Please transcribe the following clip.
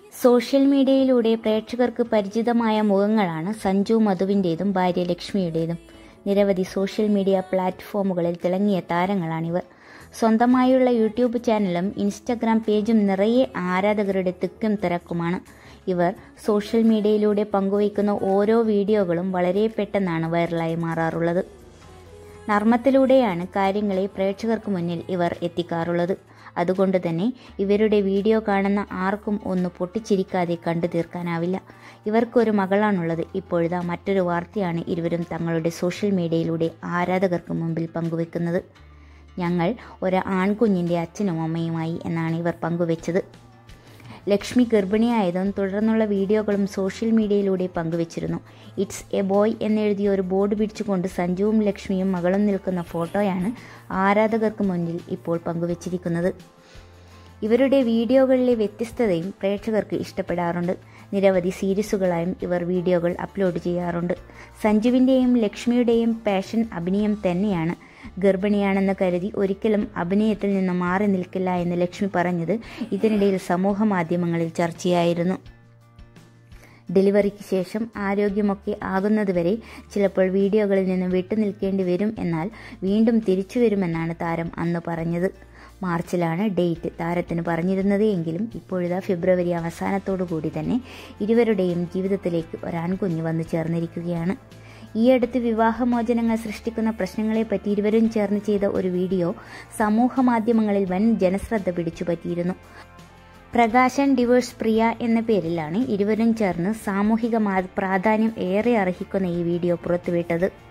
social മീഡിയയിലൂടെ പ്രേക്ഷകർക്ക് പരിചിതമായ മുഖങ്ങളാണ് സഞ്ജു മധുവിൻ്റേതും ഭാര്യ ലക്ഷ്മിയുടേതും നിരവധി സോഷ്യൽ മീഡിയ പ്ലാറ്റ്ഫോമുകളിൽ തിളങ്ങിയ താരങ്ങളാണിവർ സ്വന്തമായുള്ള യൂട്യൂബ് ചാനലും ഇൻസ്റ്റഗ്രാം പേജും നിറയെ ആരാധകരുടെ തിക്കും തിരക്കുമാണ് ഇവർ സോഷ്യൽ മീഡിയയിലൂടെ പങ്കുവയ്ക്കുന്ന ഓരോ വീഡിയോകളും വളരെ പെട്ടെന്നാണ് വൈറലായി മാറാറുള്ളത് നർമ്മത്തിലൂടെയാണ് കാര്യങ്ങളെ പ്രേക്ഷകർക്ക് മുന്നിൽ ഇവർ എത്തിക്കാറുള്ളത് അതുകൊണ്ട് തന്നെ ഇവരുടെ വീഡിയോ കാണുന്ന ആർക്കും ഒന്ന് പൊട്ടിച്ചിരിക്കാതെ കണ്ടു തീർക്കാനാവില്ല ഇവർക്കൊരു മകളാണുള്ളത് ഇപ്പോഴിതാ മറ്റൊരു വാർത്തയാണ് ഇരുവരും തങ്ങളുടെ സോഷ്യൽ മീഡിയയിലൂടെ ആരാധകർക്ക് മുമ്പിൽ പങ്കുവെക്കുന്നത് ഞങ്ങൾ ഒരു ആൺകുഞ്ഞിൻ്റെ അച്ഛനും അമ്മയുമായി എന്നാണ് ഇവർ പങ്കുവെച്ചത് ലക്ഷ്മി ഗർഭിണിയായതും തുടർന്നുള്ള വീഡിയോകളും സോഷ്യൽ മീഡിയയിലൂടെ പങ്കുവച്ചിരുന്നു ഇറ്റ്സ് എ ബോയ് എന്നെഴുതിയ ഒരു ബോർഡ് പിടിച്ചുകൊണ്ട് സഞ്ജുവും ലക്ഷ്മിയും മകളും നിൽക്കുന്ന ഫോട്ടോയാണ് ആരാധകർക്ക് മുന്നിൽ ഇപ്പോൾ പങ്കുവച്ചിരിക്കുന്നത് ഇവരുടെ വീഡിയോകളിലെ വ്യത്യസ്തതയും പ്രേക്ഷകർക്ക് ഇഷ്ടപ്പെടാറുണ്ട് നിരവധി സീരീസുകളായും ഇവർ വീഡിയോകൾ അപ്ലോഡ് ചെയ്യാറുണ്ട് സഞ്ജുവിൻ്റെയും ലക്ഷ്മിയുടെയും പാഷൻ അഭിനയം തന്നെയാണ് ഗർഭിണിയാണെന്ന് കരുതി ഒരിക്കലും അഭിനയത്തിൽ നിന്ന് മാറി നിൽക്കില്ല എന്ന് ലക്ഷ്മി പറഞ്ഞത് ഇതിനിടയിൽ സമൂഹ മാധ്യമങ്ങളിൽ ചർച്ചയായിരുന്നു ഡെലിവറിക്ക് ശേഷം ആരോഗ്യമൊക്കെ ആകുന്നതുവരെ ചിലപ്പോൾ വീഡിയോകളിൽ നിന്ന് വിട്ടുനിൽക്കേണ്ടി വരും എന്നാൽ വീണ്ടും തിരിച്ചു വരുമെന്നാണ് താരം അന്ന് പറഞ്ഞത് മാർച്ചിലാണ് ഡേറ്റ് താരത്തിന് പറഞ്ഞിരുന്നത് എങ്കിലും ഇപ്പോഴിതാ ഫെബ്രുവരി അവസാനത്തോടു കൂടി തന്നെ ഇരുവരുടെയും ജീവിതത്തിലേക്ക് ഒരാൺകുഞ്ഞ് വന്നു ചേർന്നിരിക്കുകയാണ് ഈയടുത്ത് വിവാഹമോചനങ്ങൾ സൃഷ്ടിക്കുന്ന പ്രശ്നങ്ങളെപ്പറ്റി ഇരുവരും ചേർന്ന് ചെയ്ത ഒരു വീഡിയോ സമൂഹ മാധ്യമങ്ങളിൽ വൻ ജനശ്രദ്ധ പിടിച്ചുപറ്റിയിരുന്നു പ്രകാശൻ ഡിവേഴ്സ് പ്രിയ എന്ന പേരിലാണ് ഇരുവരും ചേർന്ന് സാമൂഹിക പ്രാധാന്യം ഏറെ അർഹിക്കുന്ന ഈ വീഡിയോ പുറത്തുവിട്ടത്